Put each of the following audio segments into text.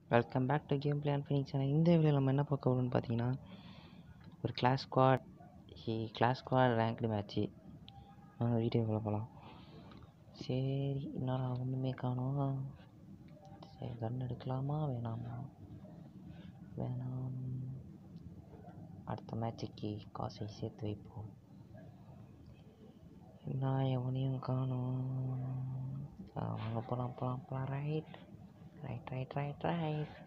Welcome back to game play and Phoenix channel இந்த வீடியோவில் நம்ம என்ன பார்க்க போகிறோம்னு பார்த்தீங்கன்னா ஒரு class squad class squad ranked match வாங்க வீடியோக்குள்ளே போகலாம் சரி என்னடா ஒன்றுமே காணோம் சரி கன் எடுக்கலாமா வேணாமா வேணாம் அடுத்த மேட்சுக்கு காசை சேர்த்து வைப்போம் என்ன எவனையும் காணோம் ஆ, வாங்க போகலாம் போகலாம் போகலாம் right right right right right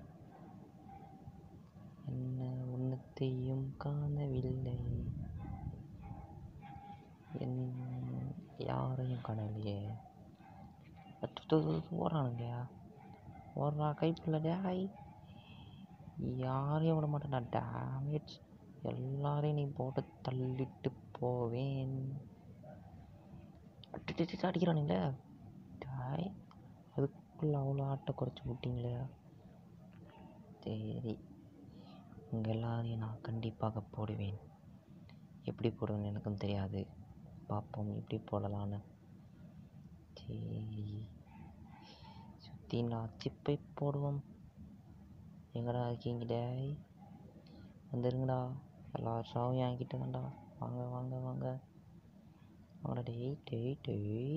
என்ன உன்னத்தையும் காணவில்லை என் யாரையும் காணலையே ஓடுறானுங்க ஓடுறா கைப்பிள்ள டேய் யாரையும் விட மாட்டேன்டா டேமேஜ் எல்லாரையும் நீ போட்டு தள்ளிட்டு போவேன் அடிச்சு அடிக்கிறானுங்களே டாய் அதுக்குள்ளே அவ்வளோ ஆட்டை குறைச்சி விட்டீங்களே சரி உங்கள் எல்லாரையும் நான் கண்டிப்பாக போடுவேன் எப்படி போடுவேன்னு எனக்கும் தெரியாது பார்ப்போம் எப்படி போடலான்னு சரி சுற்றி நான் சிப்பை போடுவோம் எங்கடா இருக்கீங்க டேய் வந்துருங்கடா எல்லா ஷாவும் என்கிட்ட தான்டா வாங்க வாங்க வாங்க வாங்கடா டேய் டேய் டேய்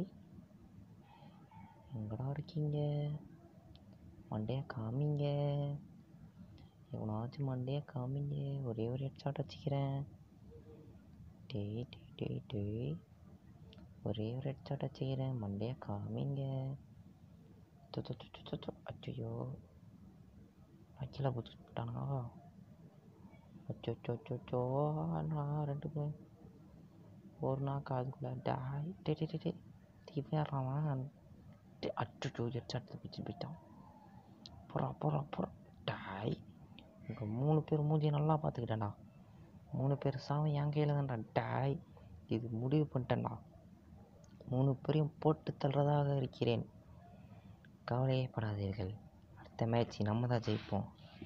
எங்கடா இருக்கீங்க மண்டையை காமிங்க எவனாச்சும் மண்டையை காமிங்க ஒரே ஒரு ஹெட்ஷாட் வச்சுக்கிறேன் டேய் டேய் டேய் டேய் ஒரே ஒரு ஹெட்ஷாட் வச்சுக்கிறேன் மண்டையை காமிங்க அச்சோ கீழே பிடிச்சிட்டானா அச்சோ அச்சோ அச்சோ நான் ரெண்டு பேர் ஒரு நாள் காதுக்குள்ளே டாய் டே டே டே டே தீவிரம் அச்சோ ஹெட்ஷாட் பிடிச்சி போயிட்டான் போகிறா போகிறா போகிறா டாய் இங்கே மூணு பேர் மூஞ்சியை நல்லா பார்த்துக்கிட்டேன்டா மூணு பேர் சாவம் என் கையில் தான்டா டாய் இது முடிவு பண்ணிட்டேன்டா மூணு பேரையும் போட்டு தள்ளுறதாக இருக்கிறேன் கவலையே படாதீர்கள் அடுத்த மேட்ச் நம்ம தான் ஜெயிப்போம்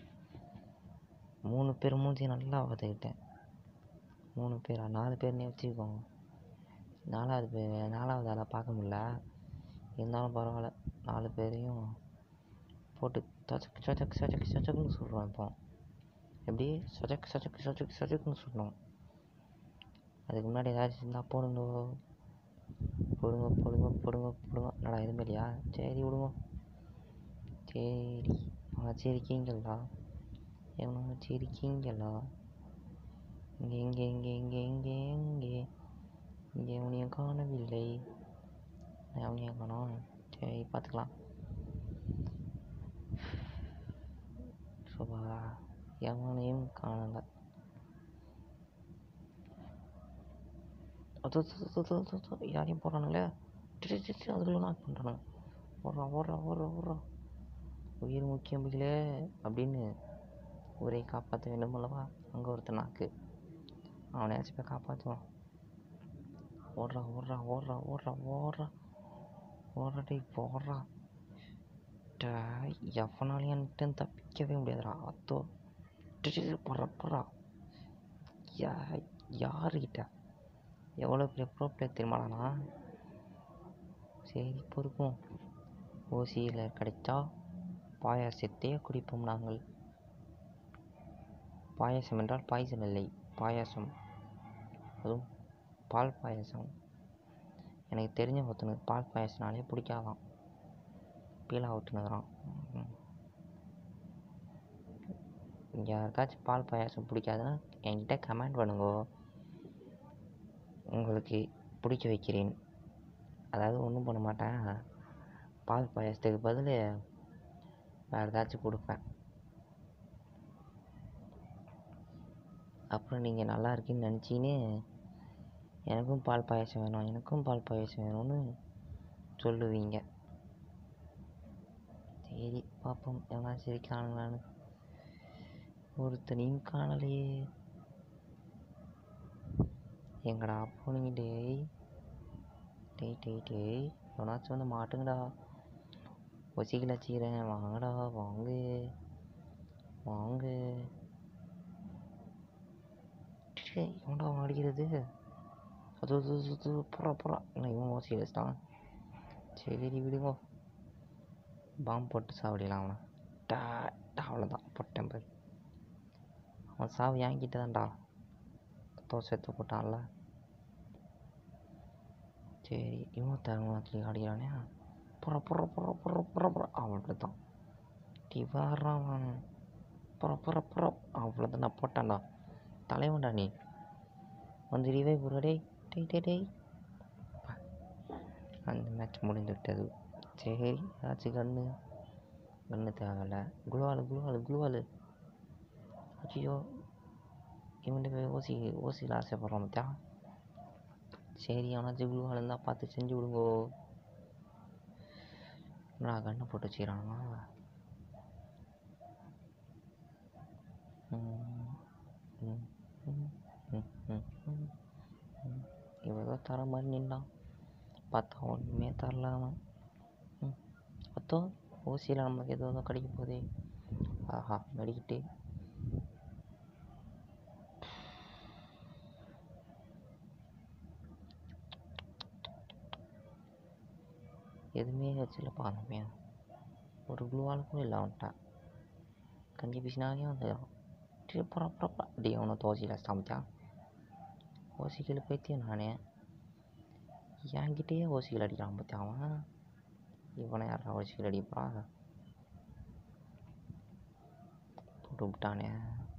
மூணு பேர் மூஞ்சி நல்லா பார்த்துக்கிட்டேன் மூணு பேரா நாலு பேர்னே வச்சுக்கோங்க நாலாவது பேர் நாலாவது ஆளாக பார்க்க முடியல இருந்தாலும் பரவாயில்ல நாலு பேரையும் போட்டு சொச்சக் சொச்சக் சொச்சக் சொச்சக்குன்னு சொல்கிறோம் இப்போ எப்படி சொச்சக் சொச்சக் சொச்சக் சொச்சக்குன்னு சொல்லணும் அதுக்கு முன்னாடி ஏதாச்சும் இருந்தால் போடுங்க போடுங்க போடுங்க போடுங்க போடுங்க என்னடா எதுவுமே இல்லையா சரி விடுங்க சரி அவனாச்சும் இருக்கீங்களா எவனாச்சும் இருக்கீங்களா இங்கே இங்கே இங்கே இங்கே இங்கே இங்கே இங்கே எவனையும் காணவில்லை எவனையும் காணோம் சரி பார்த்துக்கலாம் சுபா எவனையும் காணலை அது யாரையும் போடுறானுங்களே அதுக்குள்ள நாக் பண்ணுறானுங்க ஓடுறா ஓடுறா ஓடுறா ஓடுறா உயிர் முக்கியம் பிள்ளை அப்படின்னு ஊரை காப்பாற்ற வேண்டும் அல்லவா அங்கே ஒருத்தன் நாக்கு அவனையாச்சும் போய் காப்பாற்றுவான் ஓடுறா ஓடுறா ஓடுறா ஓடுறா ஓடுறா ஓடுறா டேய் போடுறா டேய் எவனாலையும் என்கிட்ட தப்பிக்கவே முடியாதுடா அத்தோ போடுறா போடுறா யா யாருக்கிட்ட எவ்வளோ பெரிய ப்ரோ பிளேயர் தெரியுமாடாண்ணா சரி பொறுப்போம் ஓசியில் கிடைச்சா பாயாசத்தையே குடிப்போம் நாங்கள் பாயாசம் என்றால் பாய்சன் இல்லை பாயாசம் அதுவும் பால் பாயாசம் எனக்கு தெரிஞ்ச ஒருத்தனுக்கு பால் பாயாசம்னாலே பிடிக்காதான் பீலா விட்டுனுக்குறான் இங்கே யாருக்காச்சும் பால் பாயாசம் பிடிக்காதுன்னா என்கிட்ட கமெண்ட் பண்ணுங்கோ உங்களுக்கு பிடிக்க வைக்கிறேன் அதாவது ஒன்றும் பண்ண மாட்டேன் பால் பாயாசத்துக்கு பதில் வேறு ஏதாச்சும் கொடுப்பேன் அப்புறம் நீங்கள் நல்லா இருக்கீன்னு நினச்சின்னு எனக்கும் பால் பாயாசம் வேணும் எனக்கும் பால் பாயாசம் வேணும்னு சொல்லுவீங்க சரி பார்ப்போம் எவனாச்சும் இருக்கானுங்களான்னு ஒருத்தனையும் காணலையே எங்கடா போனீங்க டேய் டேய் டேய் டேய் எவனாச்சும் வந்து மாட்டுங்கடா ஒசிக்கல வச்சுக்கிறேன் வாங்கடா வாங்க வாங்க டேய் எவன்டா அவன் அடிக்கிறது அது அது அது, அது போகிறா போகிறா என்ன இவன் ஓசி வச்சிட்டான் சரி விடுங்க பாம்பு போட்டு சாவடிக்கலாம் அவனை டா அவ்வளோதான் போட்டேன் பாரு அவன் சாவு என்கிட்ட தான்டா தோசை எடுத்து போட்டான்ல சரி இவன் தருணத்தில் அடிக்கிறானே புற புற புற புற புற புற அவ்வளோ தான் டி வர்றான் புற புற புற அவ்வளோதான் நான் போட்டான்டா தலைவன்டா நீ வந்து ரிவைவ் ஒரு டேய் டேய் டேய் டேய் அந்த மேட்ச் முடிந்து விட்டது சரி ஏதாச்சும் கன்று கன்று தேவையில்ல குளுவாலு குளுவாலு குளுவாலு ஐயோ இவன்ட்டு போய் ஓசி ஓசியில் ஆசைப்படுறான் மத்தியா சரி அவனாச்சும் குளுவால் இருந்தால் பார்த்து செஞ்சு விடுங்கோ நான் கண்ணை போட்டு வச்சுக்கிறானா இவன் ஏதோ தர மாதிரி நின்றான் பார்த்தா ஒன்றுமே தரல அவன் ம் அத்தோ ஊசியில் நம்மளுக்கு ஏதோ ஏதோ கிடைக்க போகுதே ஆஹா மெடிக்கிட்டு எதுவுமே வச்சில்லப்பா அந்த பையன் ஒரு குளுவால் கூட இல்லை அவன்கிட்ட கஞ்சி பீசினாலே வந்துடும் புறா புறப்பா அப்படி அவனை தோசையில் சமைச்சான் ஓசிகள் பைத்தியம் நானே என்கிட்டயே ஓசிகள் அடிக்கிறான் பார்த்தியா அவன் இவனை யாரா ஓசிகள் அடிப்பான் போட்டு விட்டானே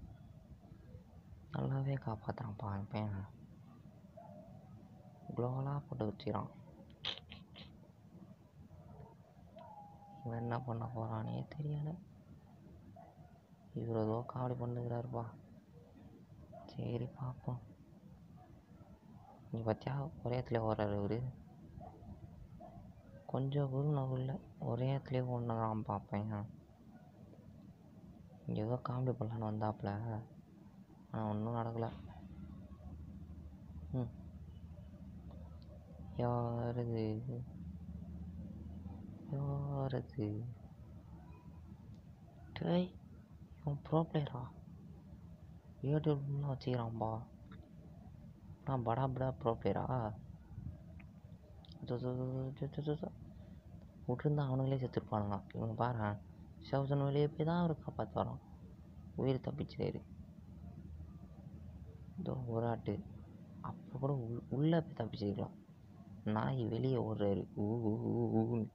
நல்லாவே காப்பாற்றுறான்ப்பா அந்த பையன் குளோவலாக போட்டு வச்சுக்கிறான் இவன் என்ன பண்ண போகிறானே தெரியலை இவர் ஏதோ காமெடி பண்ணுகிறாருப்பா சரி பார்ப்போம் நீ பார்த்தியா ஒரே இடத்துல ஓடுறாரு இவர் கொஞ்சம் கூட நகரில் ஒரே இடத்துல ஒன்றுறான் பார்ப்பேன் இங்கே ஏதோ காமெடி பண்ணலான்னு வந்தாப்புல ஆனால் ஒன்றும் நடக்கலை ம் யாரது யாரது டேய் இவன் ப்ரோ பிளேயரா யூடியூப்லாம் வச்சுக்கிறான்பா நான் படா படா ப்ரோ பிளேயரா விட்டுருந்தா அவனுங்களே செத்துருப்பானுங்க இவங்க பாரு சவுசன் வெளியே போய் தான் அவர் காப்பாற்ற வரோம் உயிர் தப்பிச்சாரு இதோ ஒரு ஆட்டு அப்போ கூட உள் உள்ளே போய் தப்பிச்சிருக்கலாம் நாய் வெளியே ஓடுறாரு ஊ ஊ ஊ ஊன்னு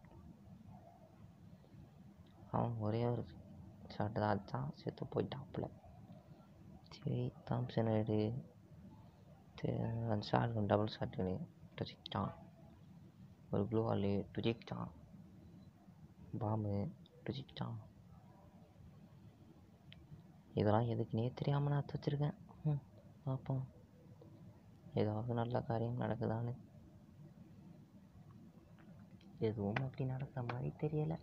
அவன் ஒரே ஒரு ஷாட்டு தான் அடித்தான் செத்து போயிட்டாப்புல சரி தாம்சன் எடு அந்த ஷாட் டபுள் ஷாட்டு டுச்சிக்கிட்டான் ஒரு ப்ளூ வாலு டுச்சிக்கிட்டான் பாம்பு டுச்சிக்கிட்டான் இதெல்லாம் எதுக்குன்னே தெரியாமல் நான் வச்சுருக்கேன் ம் பார்ப்போம் ஏதாவது நல்ல காரியம் நடக்குதான்னு எதுவும் அப்படி நடக்கிற மாதிரி தெரியலை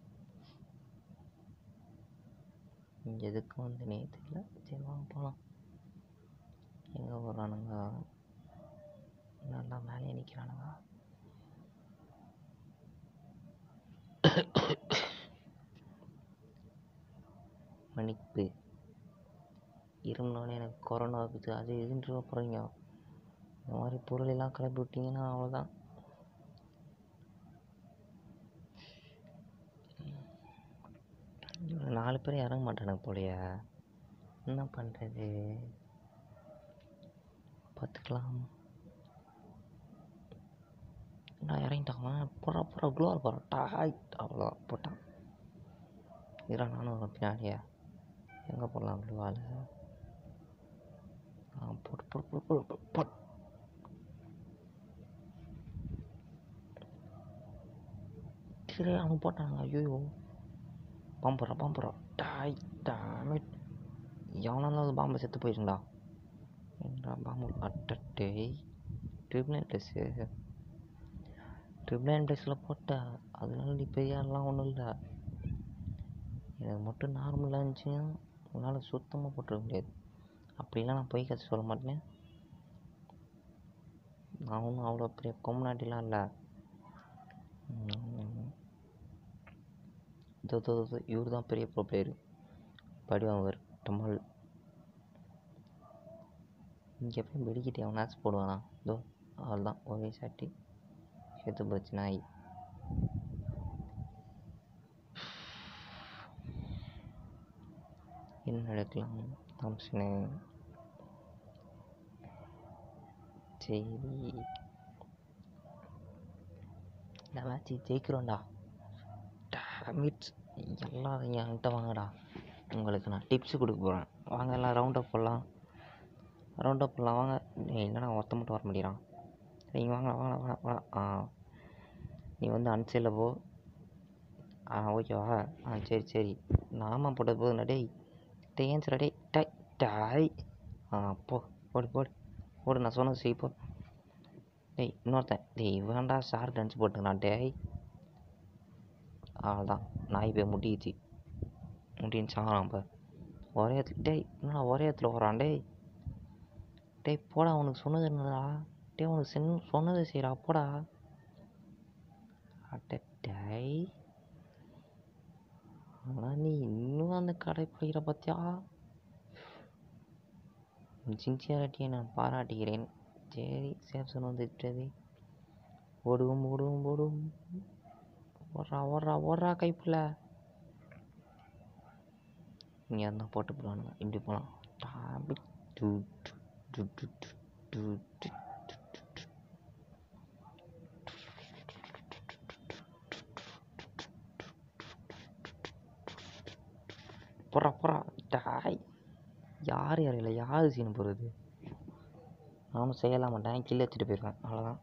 எதுக்கு வந்தனே தெரியல சரி வாங்க போகலாம் எங்கே வர்றானுங்க நல்லா மேலே நிற்கிறானுங்க மன்னிப்பு இருமுனோடனே எனக்கு கொரோனா இருக்குது அது இதுன்ற போகிறீங்க இந்த மாதிரி பொருள் எல்லாம் கிளப்பி விட்டீங்கன்னா அவ்வளோதான் இவனுங்க நாலு பேர் இறங்க மாட்டானுங்க போலயே என்ன பண்ணுறது பார்த்துக்கலாம் நான் இறங்கிட்டான் போடுறா போடுறா க்ளோவர் போடுறா டாய் அவ்வளோ போட்டான் இரா நானும் வரேன் பின்னாடியே எங்கே போடலாம் க்ளோவால் ஆ போட்டு போட்டு போட்டு போட்டு போட்டு போட்டு சரி அவன் போட்டானுங்க ஐயோ பாம்புறா பாம்புறா டாய் டாமிட் எவனாலும் அது பாம்பை செத்து போயிருந்தா என்னடா பாம்பு அட்டட்டே ட்ரிப்ளைன் ட்ரெஸ்ஸு ட்ரிப்ளைன் ட்ரெஸ்ஸில் போட்ட அதனால நீ பெரிய ஆள்லாம் ஒன்றும் இல்லை எனக்கு மட்டும் நார்மலாக இருந்துச்சுன்னா உன்னால் சுத்தமாக போட்டுருக்க முடியாது அப்படிலாம் நான் பொய் கதை சொல்ல மாட்டேன் நான் ஒன்றும் அவ்வளோ பெரிய கொம்பனாட்டிலாம் இல்லை இதோ இதோ இதோ இவர் தான் பெரிய ப்ரோ பிளேயரு படிவாங்க டமால் இங்கே போய் வெடிக்கிட்டு எவனாச்சும் போடுவானா இதோ அவள் தான் ஒரே சாட்டி செத்து போச்சு நாய் என்ன எடுக்கலாம் தாம்சனு சரி இந்த மேட்ச் ஜெயிக்கிறோம்டா டேமிட் எல்லாம் என்கிட்ட வாங்கடா உங்களுக்கு நான் டிப்ஸ் கொடுக்க போகிறேன் வாங்க எல்லாம் ரவுண்ட் அப் போடலாம் ரவுண்ட் அப் போடலாம் வாங்க ஏய், என்னடா ஒருத்த மட்டும் வர முடியறான் நீங்கள் வாங்க வாங்க வாங்க வாங்க ஆ நீ வந்து அன்சைடில் போ ஆ ஓகேவா ஆ சரி சரி நாம போட்டது போதும் டேய் டேன்ஸ்ரா டேய் டை டாய் ஆ போ போடு போடு போடு நான் சொன்னது செய் போ டேய் இன்னொருத்தன் டேய் வேண்டா ஷார்ட் டான்ஸ் போட்டுங்கண்ணா டேய் அவ்வளோதான் நாய் போய் முட்டிக்கிச்சு முட்டின்னு சாகிறான் இப்போ ஒரே இடத்துல டேய் என்னடா ஒரே இடத்துல வரான் டேய் டேய் போடா உனக்கு சொன்னது என்னடா டேய் உனக்கு சென் சொன்னது செய்கிறா போடா அட டேய் ஆனால் நீ இன்னும் அந்த கடை போகிற பார்த்தியா சின்சியாரிட்டியை நான் பாராட்டுகிறேன் சரி சேம்சன் வந்து விட்டது ஓடுவோம் ஓடுவோம் ஓடுவோம் ஓடுறா ஓடுறா ஓடுறா கைப்புல இங்கே இருந்தால் போட்டு போடுவானுங்க இப்படி போகலாம் டாபி டு டு டு டு டு டு டு டு டு டு. போடுறா போடுறா டாய் யார் யார் இல்லை யார் சீன் போகிறது நானும் செய்யலாம் மாட்டேன் கில்லு வச்சுட்டு போயிடுவேன் அவ்வளோதான்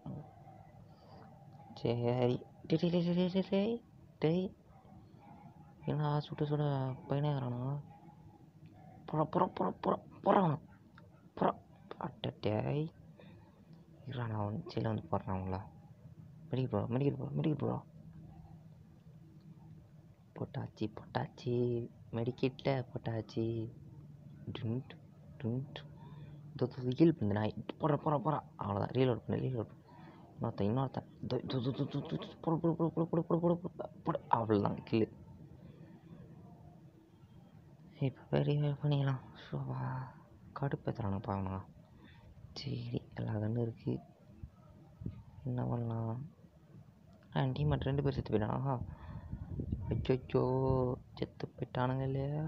சரி டேய் டேய் டேய் டேய் டேய் டேய் டேய் என்ன சுட சுட பையனே வரானா புற புற புற புற புறானா புற அட்ட டேய் இருடா நான் வந்து சீல வந்து போடுறேன் அவங்கள medical bro medical bro medical bro போட்டாச்சு போட்டாச்சு மெடிக்கெட்டில் போட்டாச்சு டுன்ட் டுன்ட் ஹீல் பண்ணு நாய் போடுற போகிற போகிறா அவ்வளோதான் ரீலோட் பண்ணு ரீலோட் இன்னொருத்தன் இன்னொருத்தன் தொ- தொ- தொ- தொ- தொ- தொ- தொ- போடு போடு போடு போடு போடு போடு போடு போடு போடு அவ்வளோதான் கில்லு இப்போ பெரிய பண்ணிக்கலாம் ஷோவா கடுப்பேற்றுறானு பாவனா சரி எல்லா கண்ணும் இருக்குது என்ன பண்ணலாம் ஆ டீமேட் ரெண்டு பேர் செத்து போயிட்டானா அச்சோ செத்து போயிட்டானுங்க இல்லையா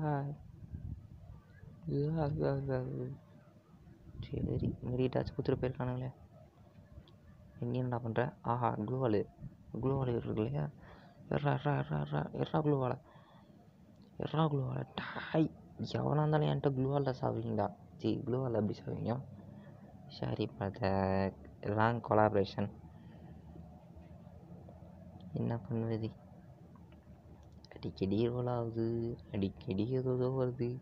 ஐயா, ஐயா, ஐயா, ஐயா. சரி மெரிட்டாச்சும் கொடுத்துட்டு போயிருக்கானுங்களே நீ என்னடா பண்ணுற ஆஹா க்ளூவாலு க்ளூவாலு இருக்கு இல்லையா எர்ரா எர்ரா எர்ரா எர்ரா எர்ரா க்ளூவால எர்ரா க்ளூவால டாய் எவனாக இருந்தாலும் என்கிட்ட க்ளூவாலில் சாப்பிடுவீங்களா ஜி க்ளூவால் எப்படி சாப்பிடுவீங்க சரி பிரதர் ராங் கொலாபரேஷன் என்ன பண்ணுவது அடிக்கடி ரோல் ஆகுது அடிக்கடி ஏதோ ஏதோ வருது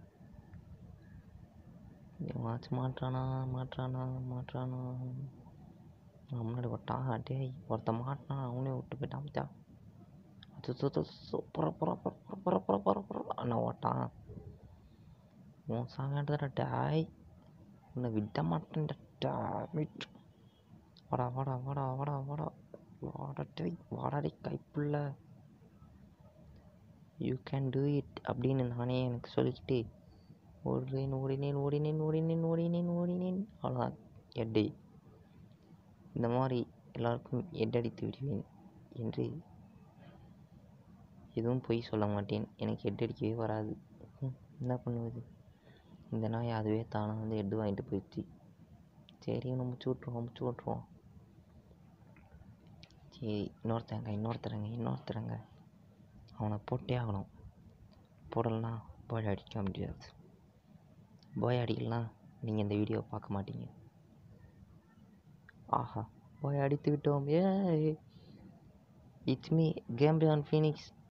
எவனாச்சும் மாட்டுறானா மாட்டுறானா மாட்டுறானா நான் முன்னாடி ஓட்டான் டேய் ஒருத்தன் மாட்டினான் அவனே விட்டு போயிட்டான் மச்சா அது சு- சு- சு- புற புற புற புற புற புற புற புற அண்ணா ஓட்டான் உன் சாங்கன்றா டாய் உன்னை விட மாட்டேன்டா டாமிட் வாடா வாடா வாடா வாடா வாடா வாடா டேய் வாடா டேய் கைப்புள்ள யூ கேன் டூ இட் அப்படின்னு நானே எனக்கு சொல்லிக்கிட்டு ஓடுறேன் ஓடினேன் ஓடினேன் ஓடினேன் ஓடினேன் ஓடினேன் அவ்வளோதான் எட்டை இந்த மாதிரி எல்லாருக்கும் எட்டடித்து விடுவேன் என்று எதுவும் பொய் சொல்ல மாட்டேன் எனக்கு ஹெட் அடிக்கவே வராது ம், என்ன பண்ணுவது இந்த நாய் அதுவே தானாக வந்து ஹெட் வாங்கிட்டு போயிடுச்சு சரி நம்ம முச்சு விட்ருவோம் முச்சு விட்ருவோம் சரி இன்னொருத்தங்க இன்னொருத்தரங்க இன்னொருத்தரங்க அவனை போட்டே ஆகணும் போடலைன்னா பாய் அடிக்க முடியாது பாய் அடிக்கலாம் நீங்கள் இந்த வீடியோ பார்க்க மாட்டீங்க ஆஹா பாய் அடித்து விட்டோம் ஏ இட்ஸ் மீ கேம்பியான் ஃபீனிக்ஸ்